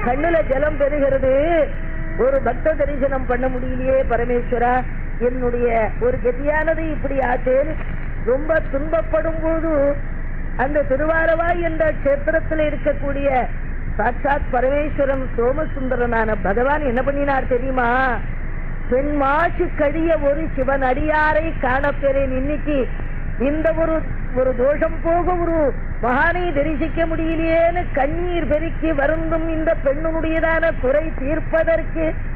கண்ணுல ஜலம் பெறுகிறது ஒரு பக்த தரிசனம் பண்ண முடியலையே பரமேஸ்வரா என்னுடைய ஒரு கதியானது இப்படி ஆச்சேன் ரொம்ப துன்பப்படும் போது அந்த திருவாரவாய் என்ற கஷேத்திரத்தில் இருக்கக்கூடிய சாட்சாத் பரமேஸ்வரன் சோமசுந்தரனான பகவான் என்ன பண்ணினார் தெரியுமா பெண் மாசு கழிய ஒரு சிவன் அடியாரை காணப்பெறேன் இன்னைக்கு இந்த ஒரு ஒரு தோஷம் போக ஒரு மகானை தரிசிக்க முடியலையேன்னு கண்ணீர் பெருக்கி வருந்தும் இந்த பெண்ணுடையதான குறை தீர்ப்பதற்கு